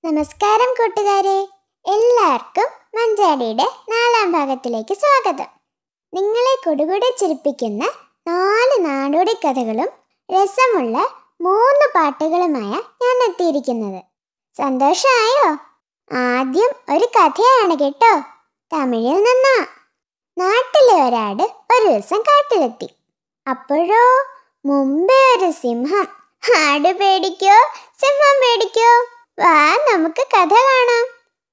നമസ്കാരം കൂട്ടുകാരെ എല്ലാവർക്കും മഞ്ചാടിയുടെ നാലാം ഭാഗത്തിലേക്ക് സ്വാഗതം നിങ്ങളെ കൊടുകൂടെ ചിരിപ്പിക്കുന്ന നാല് നാടോടി കഥകളും രസമുള്ള മൂന്ന് പാട്ടുകളുമായ ഞാൻ എത്തിയിരിക്കുന്നത് സന്തോഷമായോ ആദ്യം ഒരു കഥയാണ് കേട്ടോ തമിഴിൽ നിന്നാ നാട്ടിലെ ഒരാട് ഒരു ദിവസം കാട്ടിലെത്തി അപ്പോഴോ മുമ്പേ ഒരു സിംഹം ആട് പേടിക്കോ സിംഹം പേടിക്കോ വാ നമുക്ക് കഥ കാണാം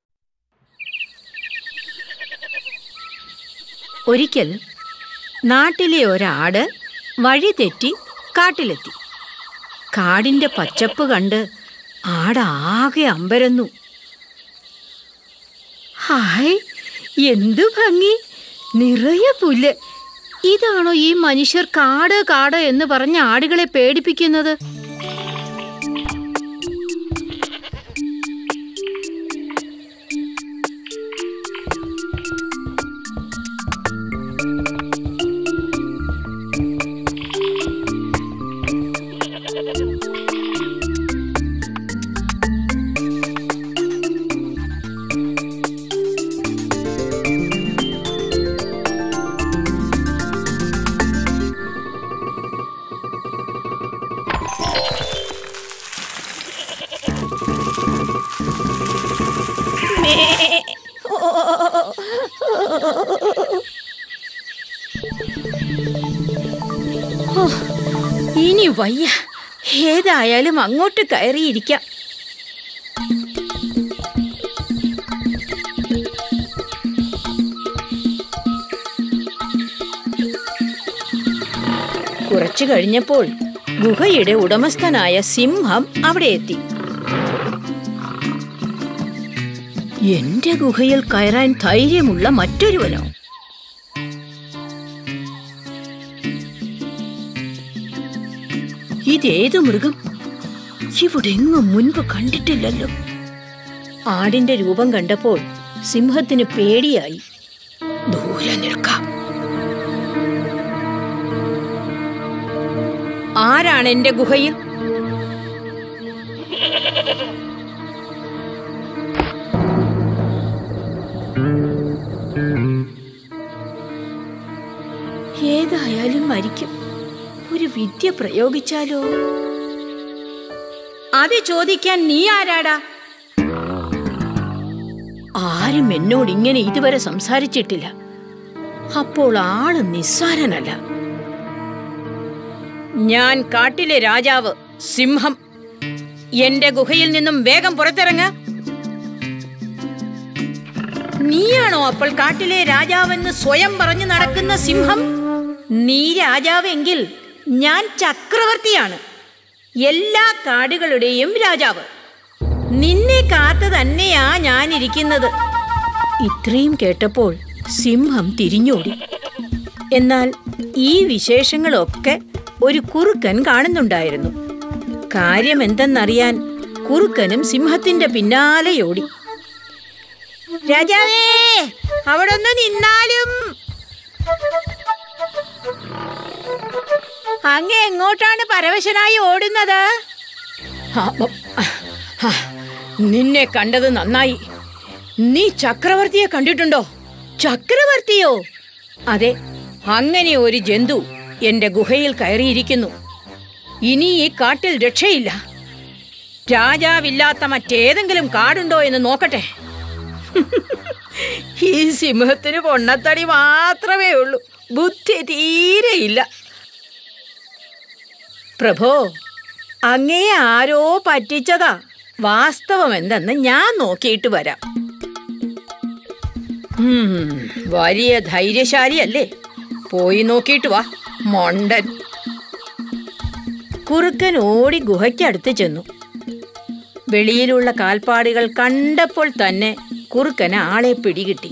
ഒരിക്കൽ നാട്ടിലെ ഒരാട് വഴി തെറ്റി കാട്ടിലെത്തി കാടിന്റെ പച്ചപ്പ് കണ്ട് ആടാകെ അമ്പരന്നു ഹായ് എന്തു ഭംഗി നിറയെ പുല്ല് ഇതാണോ ഈ മനുഷ്യർ കാട് കാട് എന്ന് പറഞ്ഞ ആടുകളെ പേടിപ്പിക്കുന്നത് ഹോ, ഇനി വയ്യ ഏതായാലും അങ്ങോട്ട് കയറിയിരിക്കാം കുറച്ചു കഴിഞ്ഞപ്പോൾ ഗുഹയുടെ ഉടമസ്ഥനായ സിംഹം അവിടെ എത്തി എന്റെ ഗുഹയിൽ കയറാൻ ധൈര്യമുള്ള മറ്റൊരുവനോ ഇതേതു മൃഗം ഇവിടെങ്ങും മുൻപ് കണ്ടിട്ടില്ലല്ലോ ആടിന്റെ രൂപം കണ്ടപ്പോൾ സിംഹത്തിന് പേടിയായി ദൂരെ നിൽക്കാം ആരാണ് എന്റെ ഗുഹയിൽ ഏതായാലും മരിക്കും ഒരു വിദ്യ പ്രയോഗിച്ചാലോ അത് ചോദിക്കാൻ നീ ആരാടാ ആരും എന്നോട് ഇങ്ങനെ ഇതുവരെ സംസാരിച്ചിട്ടില്ല അപ്പോൾ ആള് നിസ്സാരനല്ല ഞാൻ കാട്ടിലെ രാജാവ് സിംഹം എന്റെ ഗുഹയിൽ നിന്നും വേഗം പുറത്തിറങ്ങ നീയാണോ അപ്പോൾ കാട്ടിലെ രാജാവെന്ന് സ്വയം പറഞ്ഞു നടക്കുന്ന സിംഹം നീ രാജാവെങ്കിൽ ഞാൻ ചക്രവർത്തിയാണ് എല്ലാ കാടുകളുടെയും രാജാവ് നിന്നെ കാത്തു തന്നെയാ ഞാൻ ഇരിക്കുന്നത് ഇത്രയും കേട്ടപ്പോൾ സിംഹം തിരിഞ്ഞോടി എന്നാൽ ഈ വിശേഷങ്ങളൊക്കെ ഒരു കുറുക്കൻ കാണുന്നുണ്ടായിരുന്നു കാര്യം എന്തെന്നറിയാൻ കുറുക്കനും സിംഹത്തിന്റെ പിന്നാലെ ഓടി രാജാവേ അവിടെ ഒന്ന് നിന്നാലും അങ്ങ് എങ്ങോട്ടാണ് പരവശനായി ഓടുന്നത് ആ, ഉം, ആ, നിന്നെ കണ്ടത് നന്നായി നീ ചക്രവർത്തിയെ കണ്ടിട്ടുണ്ടോ ചക്രവർത്തിയോ അതെ അങ്ങനെ ഒരു ജന്തു എന്റെ ഗുഹയിൽ കയറിയിരിക്കുന്നു ഇനി ഈ കാട്ടിൽ രക്ഷയില്ല രാജാവില്ലാത്ത മറ്റേതെങ്കിലും കാടുണ്ടോ എന്ന് നോക്കട്ടെ ഈ സിംഹത്തിന് പൊണ്ണത്തടി മാത്രമേ ഉള്ളൂ ബുദ്ധി തീരെയില്ല പ്രഭോ അങ്ങയെ ആരോ പറ്റിച്ചതാ വാസ്തവം എന്തെന്ന് ഞാൻ നോക്കിയിട്ട് വരാം ഉം, വലിയ ധൈര്യശാലിയല്ലേ പോയി നോക്കിയിട്ട് വാ മൊണ്ടൻ കുറുക്കൻ ഓടി ഗുഹയ്ക്കടുത്ത് ചെന്നു വെളിയിലുള്ള കാൽപ്പാടുകൾ കണ്ടപ്പോൾ തന്നെ കുറുക്കന് ആളെ പിടികിട്ടി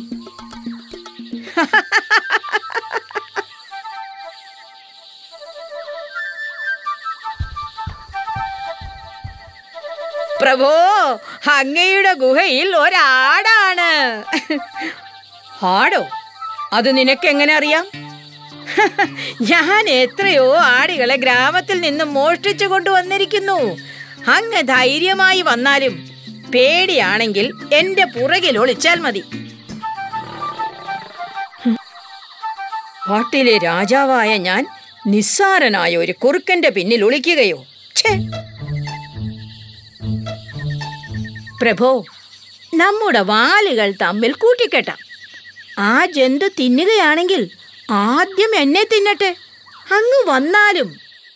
പ്രഭോ അങ്ങയുടെ ഗുഹയിൽ ഒരാടാണ് ആടോ അത് നിനക്കെങ്ങനെ അറിയാം ഞാൻ എത്രയോ ആടുകളെ ഗ്രാമത്തിൽ നിന്ന് മോഷ്ടിച്ചു കൊണ്ടുവന്നിരിക്കുന്നു അങ്ങ് ധൈര്യമായി വന്നാലും പേടിയാണെങ്കിൽ എന്റെ പുറകിൽ ഒളിച്ചാൽ മതി കാട്ടിലെ രാജാവായ ഞാൻ നിസ്സാരനായ ഒരു കുറുക്കന്റെ പിന്നിൽ ഒളിക്കുകയോ ഛേ പ്രഭോ നമ്മുടെ വാലുകൾ തമ്മിൽ കൂട്ടിക്കെട്ടാം ആ ജന്തു തിന്നുകയാണെങ്കിൽ ആദ്യം എന്നെ തിന്നട്ടെ അങ്ങ് വന്നാലും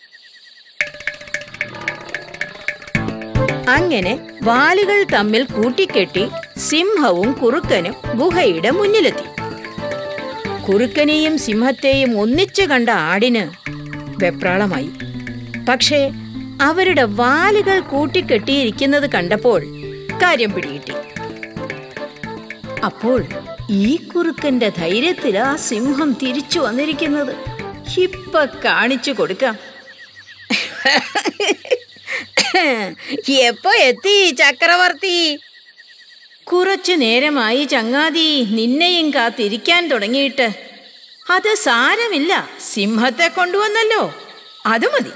അങ്ങനെ വാലുകൾ തമ്മിൽ കൂട്ടിക്കെട്ടി സിംഹവും കുറുക്കനും ഗുഹയുടെ മുന്നിലെത്തി കുറുക്കനെയും സിംഹത്തെയും ഒന്നിച്ചു കണ്ട ആടിന് വെപ്രാളമായി പക്ഷേ അവരുടെ വാലുകൾ കൂട്ടിക്കെട്ടിയിരിക്കുന്നത് കണ്ടപ്പോൾ കാര്യം പിടികിട്ടി അപ്പോൾ ഈ കുറുക്കന്റെ ധൈര്യത്തിൽ ആ സിംഹം തിരിച്ചു വന്നിരിക്കുന്നത് ഇപ്പൊ കാണിച്ചു കൊടുക്കാം എപ്പോ എത്തി ചക്രവർത്തി കുറച്ചു നേരമായി ചങ്ങാതി നിന്നെയും കാത്തിരിക്കാൻ തുടങ്ങിയിട്ട് അത് സാരമില്ല സിംഹത്തെ കൊണ്ടുവന്നല്ലോ അത് മതി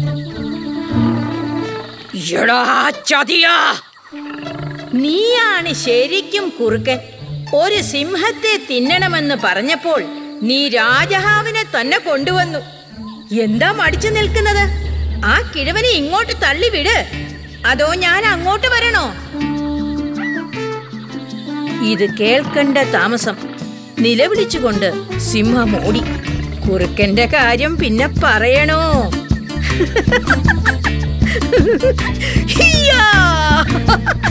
എടാ ചതിയാ നീയാണ് ശരിക്കും കുറുക്കൻ ഒരു സിംഹത്തെ തിന്നണമെന്ന് പറഞ്ഞപ്പോൾ നീ രാജഹാവിനെ തന്നെ കൊണ്ടുവന്നു എന്താ മടിച്ചു നിൽക്കുന്നത് ആ കിഴവനെ ഇങ്ങോട്ട് തള്ളിവിട് അതോ ഞാൻ അങ്ങോട്ട് വരണോ ഇത് കേൾക്കണ്ട താമസം നിലവിളിച്ചുകൊണ്ട് സിംഹം ഓടി കുറുക്കന്റെ കാര്യം പിന്നെ പറയണോ ഹിയ്യാ!